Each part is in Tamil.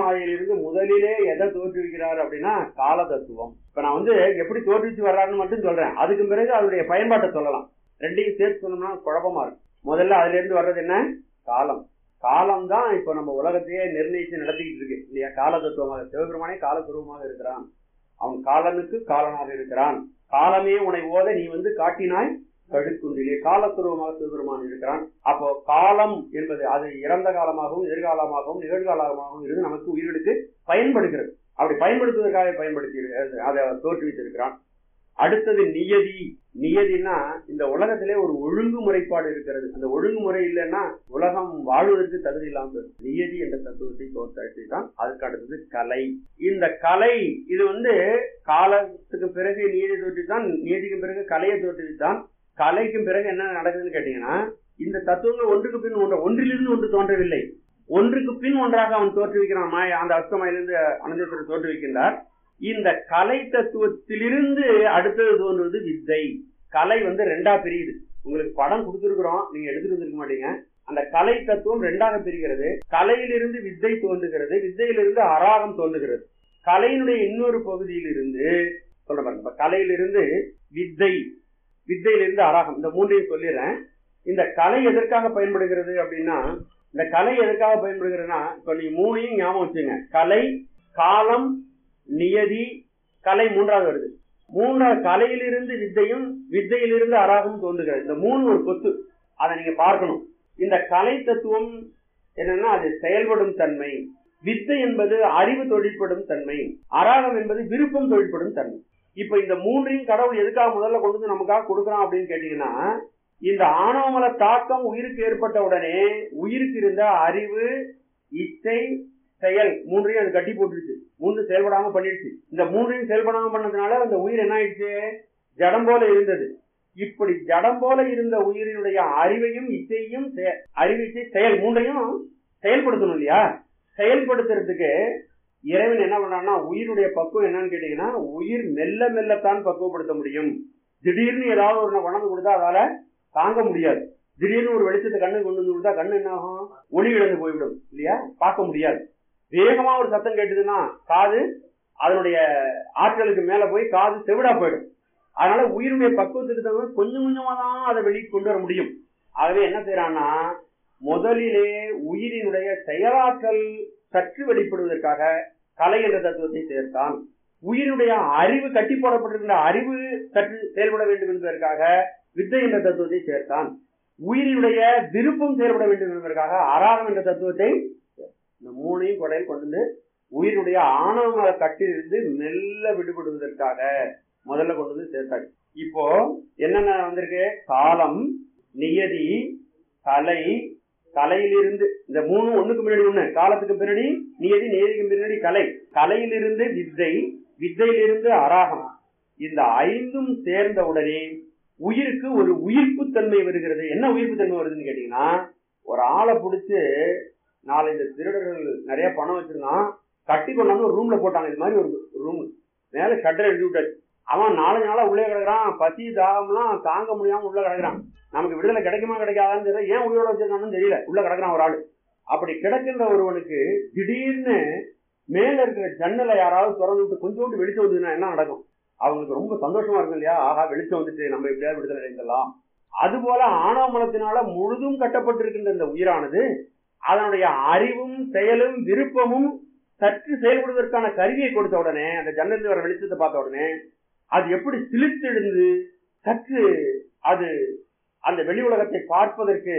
மாயையிலிருந்து முதலிலே எதை தோற்றுவிக்கிறார் அப்படின்னா கால தத்துவம் இப்ப நான் வந்து எப்படி தோற்றுவிச்சு வர்றாருன்னு மட்டும் சொல்றேன் அதுக்கு பிறகு அதனுடைய பயன்பாட்டை சொல்லலாம் ரெண்டையும் சேர்த்து சொன்னோம்னா குழப்பமா இருக்கும் முதல்ல அதுல இருந்து வர்றது என்ன காலம் காலம் தான் இப்ப நம்ம உலகத்தையே நிர்ணயிச்சு நடத்திக்கிட்டு இருக்கு இல்லையா கால தத்துவமாக சிவபெருமானே காலத்துருவமாக இருக்கிறான் அவன் காலனுக்கு காலனாக இருக்கிறான் காலமே உன்னை ஓத நீ வந்து காட்டினாய் கழுக்குன்றிலே காலத்துருவமாக சிவபெருமான் இருக்கிறான் அப்போ காலம் என்பது அது இறந்த காலமாகவும் எதிர்காலமாகவும் நிகழ்காலமாகவும் இருந்து நமக்கு உயிர்களுக்கு பயன்படுகிறது அப்படி பயன்படுத்துவதற்காக பயன்படுத்தி இரு- அதை தோற்றுவித்திருக்கிறான் அடுத்தது நியதி நியதினா இந்த உலகத்திலே ஒரு ஒழுங்குமுறைப்பாடு இருக்கிறது அந்த ஒழுங்குமுறை இல்லைன்னா உலகம் வாழ்வதற்கு தகுதி இல்லாமல் போயிடும். நியதி என்ற தத்துவத்தை தோற்றாட்சி தான் அதுக்கு அடுத்தது கலை இந்த கலை இது வந்து காலத்துக்கு பிறகு நியதி தோற்றித்தான் நியதிக்கு பிறகு கலையை தோற்றுவித்தான் கலைக்கும் பிறகு என்ன நடக்குதுன்னு கேட்டீங்கன்னா இந்த தத்துவங்கள் ஒன்றுக்கு பின் ஒன்று ஒன்றிலிருந்து ஒன்று தோன்றவில்லை ஒன்றுக்கு பின் ஒன்றாக அவன் தோற்றுவிக்கிறான் மாய அந்த அஸ்தமாயிலிருந்து அனந்தத்தில் தோற்றுவிக்கின்றார் இந்த கலை தத்துவத்திலிருந்து அடுத்தது தோன்றுவது வித்தை கலை வந்து ரெண்டா பிரியுது உங்களுக்கு படம் கொடுத்துருக்குறோம் நீங்க எடுத்துட்டு வந்திருக்க மாட்டீங்க அந்த கலை தத்துவம் ரெண்டாக பிரிகிறது கலையிலிருந்து வித்தை தோன்றுகிறது வித்தையிலிருந்து அராகம் தோன்றுகிறது கலையினுடைய இன்னொரு பகுதியிலிருந்து சொல்ற பாருங்க இப்ப கலையிலிருந்து வித்தை வித்தையிலிருந்து அராகம் இந்த மூன்றையும் சொல்லிடுறேன் இந்த கலை எதற்காக பயன்படுகிறது அப்படின்னா இந்த கலை எதற்காக பயன்படுகிறதுனா இப்ப நீ மூணையும் ஞாபகம் வச்சுங்க கலை காலம் நியதி கலை மூன்றாவது வருது மூன்றாவது கலையிலிருந்து வித்தையும் வித்தையிலிருந்து அராகம் தோன்றுகிறது இந்த மூணு ஒரு கொத்து அதை நீங்க பார்க்கணும் இந்த கலை தத்துவம் என்னன்னா அது செயல்படும் தன்மை வித்தை என்பது அறிவு தொழிற்படும் தன்மை அராகம் என்பது விருப்பம் தொழிற்படும் தன்மை இப்ப இந்த மூன்றையும் கடவுள் எதுக்காக முதல்ல கொண்டு வந்து நமக்காக கொடுக்குறான் அப்படின்னு கேட்டீங்கன்னா இந்த ஆணவமல தாக்கம் உயிருக்கு ஏற்பட்ட உடனே உயிருக்கு இருந்த அறிவு இச்சை செயல் மூன்றையும் அது கட்டி போட்டுருச்சு மூன்று செயல்படாம பண்ணிடுச்சு இந்த மூன்றையும் செயல்படாம பண்ணதுனால அந்த உயிர் என்ன ஆயிடுச்சு ஜடம் போல இருந்தது இப்படி ஜடம் போல இருந்த உயிரினுடைய அறிவையும் இச்சையும் செ- அறிவு இச்சை செயல் மூன்றையும் செயல்படுத்தணும் இல்லையா செயல்படுத்துறதுக்கு இறைவன் என்ன பண்றான்னா உயிருடைய பக்குவம் என்னன்னு கேட்டீங்கன்னா உயிர் மெல்ல மெல்லத்தான் பக்குவப்படுத்த முடியும் திடீர்னு ஏதாவது ஒரு உணவு கொடுத்தா அதால தாங்க முடியாது திடீர்னு ஒரு வெளிச்சத்தை கண்ணு கொண்டு வந்து கொடுத்தா கண்ணு என்ன ஆகும் ஒளி இழந்து போய்விடும் இல்லையா பார்க்க முடியாது வேகமா ஒரு சத்தம் கேட்டுதுன்னா காது அதனுடைய ஆட்களுக்கு மேல போய் காது செவிடா போயிடும் அதனால உயிருடைய பக்குவத்துக்கு தகுந்த கொஞ்சம் கொஞ்சமா தான் அதை வெளியே கொண்டு வர முடியும் ஆகவே என்ன செய்யறான்னா முதலிலே உயிரினுடைய செயலாற்றல் சற்று வெளிப்படுவதற்காக கலை என்ற தத்துவத்தை சேர்த்தான் உயிருடைய அறிவு கட்டி போடப்பட்டிருக்கின்ற அறிவு சற்று செயல்பட வேண்டும் என்பதற்காக வித்தை என்ற தத்துவத்தை சேர்த்தான் உயிரினுடைய விருப்பம் செயல்பட வேண்டும் என்பதற்காக அராகம் என்ற தத்துவத்தை இந்த மூணையும் கொடையில் கொண்டு வந்து உயிருடைய ஆணவ கட்டிலிருந்து மெல்ல விடுபடுவதற்காக முதல்ல கொண்டு வந்து சேர்த்தாங்க இப்போ என்னென்ன வந்திருக்கு காலம் நியதி கலை கலையிலிருந்து இந்த மூணு ஒண்ணுக்கு முன்னாடி ஒண்ணு காலத்துக்கு பின்னாடி நியதி நியதிக்கு பின்னாடி கலை கலையிலிருந்து வித்தை வித்தையிலிருந்து அராகம் இந்த ஐந்தும் சேர்ந்த உடனே உயிருக்கு ஒரு உயிர்ப்பு தன்மை வருகிறது என்ன உயிர்ப்பு தன்மை வருதுன்னு கேட்டீங்கன்னா ஒரு ஆளை பிடிச்சு நாலஞ்சு திருடர்கள் நிறைய பணம் வச்சிருந்தான் கட்டி கொண்டாந்து ஒரு ரூம்ல போட்டாங்க இது மாதிரி ஒரு ரூம் மேல ஷட்டர் எழுதி விட்டாச்சு அவன் நாலஞ்சு நாளா உள்ளே கிடக்குறான் பசி தாகம்லாம் தாங்க முடியாம உள்ள கிடக்குறான் நமக்கு விடுதலை கிடைக்குமா கிடைக்காதான்னு தெரியல ஏன் உயிரோட வச்சிருக்கான்னு தெரியல உள்ள கிடக்குறான் ஒரு ஆளு அப்படி கிடக்கின்ற ஒருவனுக்கு திடீர்னு மேல இருக்கிற ஜன்னலை யாராவது திறந்து விட்டு கொஞ்சோண்டு வெளிச்சம் வந்ததுன்னா என்ன நடக்கும் அவங்களுக்கு ரொம்ப சந்தோஷமா இருக்கும் இல்லையா ஆஹா வெளிச்சம் வந்துட்டு நம்ம எப்படியாவது விடுதலை அடைந்தலாம் அதுபோல ஆணவ மலத்தினால முழுதும் கட்டப்பட்டிருக்கின்ற இந்த உயிரானது அதனுடைய அறிவும் செயலும் விருப்பமும் சற்று செயல்படுவதற்கான கருவியை கொடுத்த உடனே அந்த ஜன்னலில் வர வெளிச்சத்தை பார்த்த உடனே அது எப்படி சிலிர்த்தெழுந்து சற்று அது அந்த வெளி உலகத்தை பார்ப்பதற்கு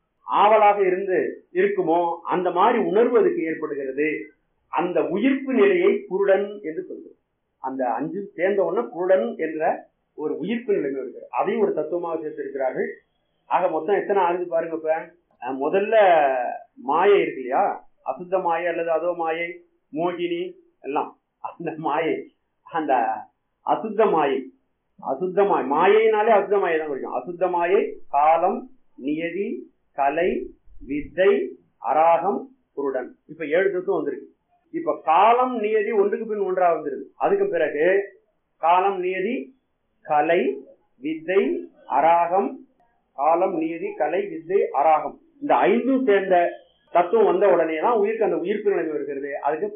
ஆவலாக இருந்து இருக்குமோ அந்த மாதிரி உணர்வு அதுக்கு ஏற்படுகிறது அந்த உயிர்ப்பு நிலையை குருடன் என்று சொல்கிறோம் அந்த அஞ்சு சேர்ந்த உடனே குருடன் என்ற ஒரு உயிர்ப்பு நிலைமை இருக்கிறது அதையும் ஒரு தத்துவமாக சேர்த்திருக்கிறார்கள் ஆக மொத்தம் எத்தனை ஆகுது பாருங்க இப்ப அஹ் முதல்ல மாயை இருக்கு இல்லையா அசுத்த மாயை அல்லது அதோ மாயை மோகினி எல்லாம் அந்த மாயை அந்த அசுத்த மாயை அசுத்த மாயை மாயைனாலே அசுத்த மாயை தான் குறிக்கும் அசுத்த மாயை காலம் நியதி கலை வித்தை அராகம் குருடன் இப்ப ஏழு தத்துவம் வந்திருக்கு இப்ப காலம் நியதி ஒன்றுக்கு பின் ஒன்றா வந்துருது அதுக்கு பிறகு காலம் நியதி கலை வித்தை அராகம் காலம் நியதி கலை வித்தை அராகம் இந்த ஐந்தும் சேர்ந்த தத்துவம் வந்த உடனே தான் உயிருக்கு அந்த உயிர்ப்பு நிலைமை வருகிறது அதுக்கு